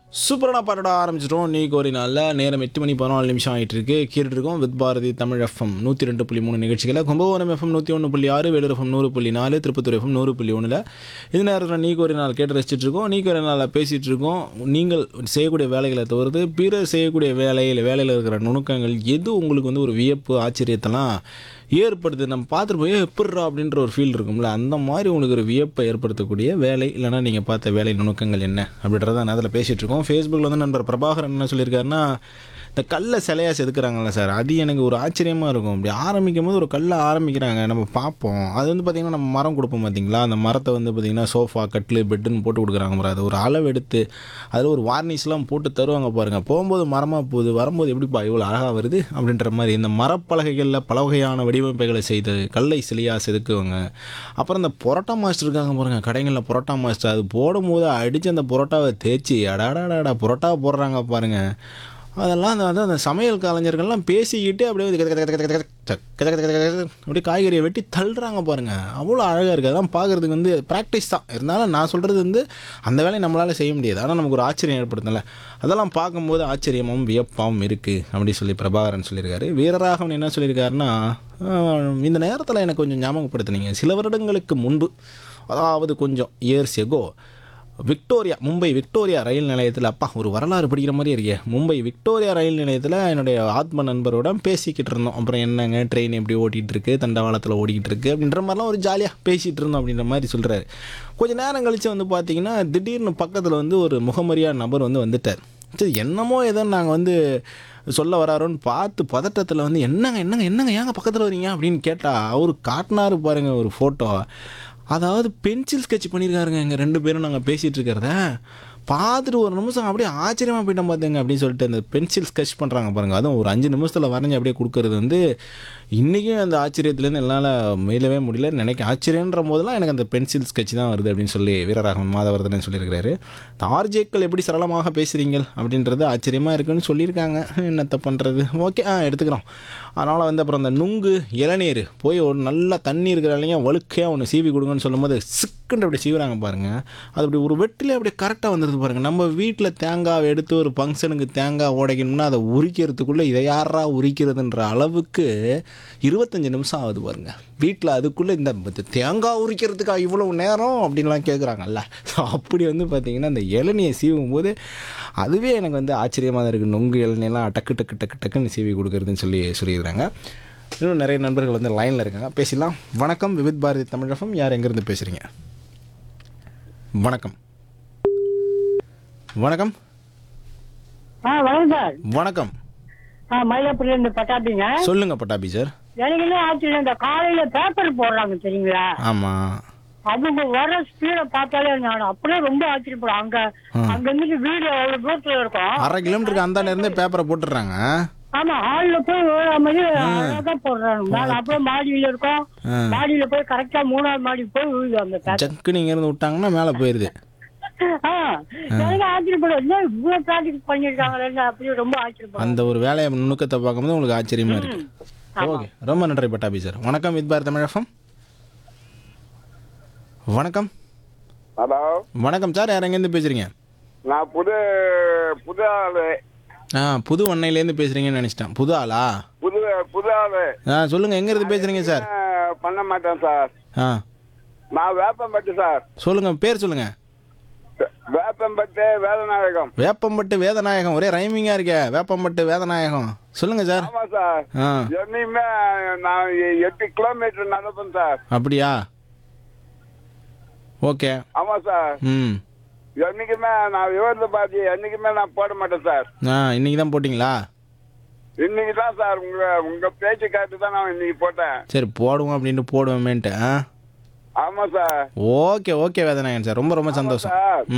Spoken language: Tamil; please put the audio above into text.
சூப்பரான பாட்டோட ஆரம்பிச்சிட்டோம் நீ ஒரு நாளில் நேரம் எட்டு மணி பதினாலு நிமிஷம் ஆகிட்டு இருக்கு கேட்டுட்டு இருக்கோம் வித் பாரதி தமிழ் எஃப்எம் நூற்றி ரெண்டு புள்ளி மூணு நிகழ்ச்சிகளை கும்பகோணம் எஃப்எம் நூற்றி ஒன்று புள்ளி ஆறு வேலூர் எஃப்எம் நூறு புள்ளி நாலு திருப்பத்தூர் எஃப்எம் நூறு புள்ளி ஒன்றில் இது நேரத்தில் நீ ஒரு நாள் கேட்டு ரசிச்சிட்டு இருக்கோம் நீ ஒரு நாளில் பேசிகிட்டு இருக்கோம் நீங்கள் செய்யக்கூடிய வேலைகளை தவிர்த்து பிறர் செய்யக்கூடிய வேலையில் வேலையில் இருக்கிற நுணுக்கங்கள் எது உங்களுக்கு வந்து ஒரு வியப்பு ஆச்சரியத்தெல்லாம் ஏற்படுது நம்ம பார்த்துட்டு போய் எப்பட்றா அப்படின்ற ஒரு ஃபீல் இருக்கும்ல அந்த மாதிரி உங்களுக்கு ஒரு வியப்பை ஏற்படுத்தக்கூடிய வேலை இல்லைனா நீங்கள் பார்த்த வேலை நுணுக்கங்கள் என்ன அப்படின்றத நான் அதில் பேசிகிட்டு இருக்கோம் ஃபேஸ்புக்கில் வந்து நண்பர் பிரபாகரன் என்ன சொல்லியிருக்காருன்னா இந்த கல்லை சிலையாக செதுக்குறாங்கல்ல சார் அது எனக்கு ஒரு ஆச்சரியமாக இருக்கும் அப்படி ஆரம்பிக்கும் போது ஒரு கல்லை ஆரம்பிக்கிறாங்க நம்ம பார்ப்போம் அது வந்து பார்த்திங்கன்னா நம்ம மரம் கொடுப்போம் பார்த்தீங்களா அந்த மரத்தை வந்து பார்த்திங்கன்னா சோஃபா கட்லு பெட்டுன்னு போட்டு கொடுக்குறாங்க பாரு அது ஒரு அளவு எடுத்து அதில் ஒரு வார்னிஷ்லாம் போட்டு தருவாங்க பாருங்கள் போகும்போது மரமாக போகுது வரும்போது எப்படிப்பா இவ்வளோ அழகாக வருது அப்படின்ற மாதிரி இந்த மரப்பலகைகளில் பல வகையான வடிவமைப்புகளை செய்து கல்லை சிலையாக செதுக்குவாங்க அப்புறம் இந்த பொரோட்டா மாஸ்டர் இருக்காங்க பாருங்கள் கடைகளில் பொரோட்டா மாஸ்டர் அது போடும்போது அடித்து அந்த பொரோட்டாவை தேய்ச்சி அடாடாடாடா பொரோட்டா போடுறாங்க பாருங்கள் அதெல்லாம் அந்த வந்து அந்த சமையல் கலைஞர்கள்லாம் பேசிக்கிட்டு அப்படியே வந்து கத கத கத கத கத கத கத கத கத கத அப்படியே காய்கறியை வெட்டி தள்ளுறாங்க பாருங்கள் அவ்வளோ அழகாக இருக்குது அதெல்லாம் பார்க்குறதுக்கு வந்து ப்ராக்டிஸ் தான் இருந்தாலும் நான் சொல்கிறது வந்து அந்த வேலையை நம்மளால் செய்ய முடியாது ஆனால் நமக்கு ஒரு ஆச்சரியம் ஏற்படுத்தல அதெல்லாம் பார்க்கும்போது ஆச்சரியமும் வியப்பாகவும் இருக்குது அப்படி சொல்லி பிரபாகரன் சொல்லியிருக்காரு வீரராகவன் என்ன சொல்லியிருக்காருன்னா ஆஹ், இந்த நேரத்தில் எனக்கு கொஞ்சம் ஞாபகப்படுத்துனீங்க சில வருடங்களுக்கு முன்பு அதாவது கொஞ்சம் இயர்ஸ் எகோ விக்டோரியா மும்பை விக்டோரியா ரயில் நிலையத்தில் அப்பா ஒரு வரலாறு படிக்கிற மாதிரி இருக்கே மும்பை விக்டோரியா ரயில் நிலையத்தில் என்னுடைய ஆத்ம நண்பரோட பேசிக்கிட்டு இருந்தோம் அப்புறம் என்னங்க ட்ரெயின் எப்படி ஓட்டிகிட்டு இருக்கு தண்டவாளத்தில் ஓடிக்கிட்டு இருக்கு அப்படின்ற மாதிரிலாம் ஒரு ஜாலியாக பேசிகிட்டு இருந்தோம் அப்படின்ற மாதிரி சொல்கிறாரு கொஞ்ச நேரம் கழித்து வந்து பார்த்தீங்கன்னா திடீர்னு பக்கத்தில் வந்து ஒரு முகமரியா நபர் வந்து வந்துட்டார் சரி என்னமோ ஏதோ நாங்கள் வந்து சொல்ல வராரோன்னு பார்த்து பதட்டத்தில் வந்து என்னங்க என்னங்க என்னங்க ஏங்க பக்கத்தில் வரீங்க அப்படின்னு கேட்டால் அவர் காட்டினாரு பாருங்க ஒரு ஃபோட்டோ அதாவது பென்சில் ஸ்கெட்ச் பண்ணியிருக்காருங்க எங்கள் ரெண்டு பேரும் நாங்கள் பேசிகிட்டு இருக்கிறத பார்த்துட்டு ஒரு நிமிஷம் அப்படியே ஆச்சரியமாக போயிட்டோம் பார்த்துங்க அப்படின்னு சொல்லிட்டு அந்த பென்சில் ஸ்கெட்ச் பண்ணுறாங்க பாருங்கள் அதுவும் ஒரு அஞ்சு நிமிஷத்தில் வரைஞ்சி அப்படியே கொடுக்கறது வந்து இன்றைக்கும் அந்த ஆச்சரியத்துலேருந்து என்னால் மீளவே முடியல நினைக்க ஆச்சரியன்ற போதெல்லாம் எனக்கு அந்த பென்சில் ஸ்கெட்ச் தான் வருது அப்படின்னு சொல்லி வீரராகவன் மாதவர்தனன் சொல்லியிருக்கிறாரு இந்த ஆர்ஜேக்கள் எப்படி சரளமாக பேசுகிறீங்க அப்படின்றது ஆச்சரியமாக இருக்குன்னு சொல்லியிருக்காங்க என்னத்தை பண்ணுறது ஓகே ஆ எடுத்துக்கிறோம் அதனால் வந்து அப்புறம் அந்த நுங்கு இளநீர் போய் ஒரு நல்ல தண்ணி இருக்கிற இல்லைங்க வழுக்கையாக ஒன்று சீவி கொடுங்கன்னு சொல்லும்போது சிக்குன்னு அப்படி சீவுறாங்க பாருங்கள் அது அப்படி ஒரு வெட்டிலே அப்படியே கரெக்டாக வந்துடுது பாருங்கள் நம்ம வீட்டில் தேங்காய் எடுத்து ஒரு ஃபங்க்ஷனுக்கு தேங்காய் உடைக்கணும்னா அதை உரிக்கிறதுக்குள்ளே இதை யாரா உரிக்கிறதுன்ற அளவுக்கு இருபத்தஞ்சி நிமிஷம் ஆகுது பாருங்க வீட்டில் அதுக்குள்ளே இந்த இந்த தேங்காய் உரிக்கிறதுக்கா இவ்வளோ நேரம் அப்படின்லாம் கேட்குறாங்கல்ல அப்படி வந்து பார்த்திங்கன்னா இந்த இளநியை சீவும் போது அதுவே எனக்கு வந்து ஆச்சரியமாக தான் இருக்குது நொங்கு இளநியெல்லாம் டக்கு டக்கு டக்கு டக்குன்னு சீவி கொடுக்குறதுன்னு சொல்லி சொல்லியிருக்கிறாங்க இன்னும் நிறைய நண்பர்கள் வந்து லைனில் இருக்காங்க பேசலாம் வணக்கம் விவித் பாரதி தமிழகம் யார் எங்கேருந்து பேசுகிறீங்க வணக்கம் வணக்கம் ஆ வணக்கம் சார் வணக்கம் ஆ மயிலாப்பூர்ல இருந்து பட்டாபிங்க சொல்லுங்க பட்டாபி சார் எனக்கு என்ன ஆச்சு இந்த காலையில பேப்பர் போடுறாங்க தெரியுங்களா ஆமாம் அவங்க வர ஸ்பீட பார்த்தாலே நான் அப்படியே ரொம்ப ஆச்சரியப்படும் அங்க அங்க இருந்து வீடு அவ்வளவு தூரத்துல இருக்கும் அரை கிலோமீட்டருக்கு அந்தாண்ட இருந்தே பேப்பரை போட்டுடுறாங்க ஆமா ஹால்ல போய் விழுற மாதிரி அழகா போடுறாங்க மேல அப்படியே மாடியில இருக்கும் ஆ. மாடியில போய் கரெக்டா மூணாவது மாடி போய் விழுது அந்த பேப்பர் ஜக்குன்னு இங்கேருந்து விட்டாங்கன்னா மேலே போயிடுது ஆ, எனக்கு ஆச்சரியப்படும் என்ன இவ்வளவு ப்ராஜெக்ட் பண்ணிருக்காங்களே அப்படியே ரொம்ப ஆச்சரியப்படும் அந்த ஒரு வேலையை நுணுக்கத்தை பார்க்கும்போது உங்களுக்கு ஆச்சரியமா இருக்கு ஓகே ரொம்ப நன்றி பட்டாபி சார் வணக்கம் வித் பாரத் தமிழகம் வணக்கம் ஹலோ வணக்கம் சார் யார் எங்கேருந்து பேசுகிறீங்க நான் புது புது ஆளு ஆ புது வண்ணையிலேருந்து பேசுகிறீங்கன்னு நினச்சிட்டேன் புது ஆளா புது புது ஆளு ஆ சொல்லுங்கள் எங்கேருந்து பேசுகிறீங்க சார் அஹ், பண்ண மாட்டேன் சார் ஆ நான் வேப்பம்பட்டு சார் சொல்லுங்கள் பேர் சொல்லுங்கள் வே- வேப்பம்பட்டு வேதநாயகம் வேப்பம்பட்டு வேதநாயகம் ஒரே ரைமிங்காக இருக்கே வேப்பம்பட்டு வேதநாயகம் சொல்லுங்கள் சார் ஆமா சார் ஆ என்னையுமே நான் எ- எட்டு கிலோமீட்டர் நடப்பேன் சார் அப்படியா ஓகே ஆமா சார் ம் என்னைக்குமே நான் விவரத்தை பார்த்து என்னைக்குமே நான் போட மாட்டேன் சார் ஆ இன்னைக்கு தான் போட்டிங்களா இன்னைக்கு தான் சார் உங்க உங்க பேச்சு காட்டு தான் நான் இன்னைக்கு போட்டேன் சரி போடுவோம் அப்படின்ட்டு போடுவோமேன்ட்டு ஆ ஆமா sir okay okay Vedanayagan sir ரொம்ப ரொம்ப சந்தோஷம் சார்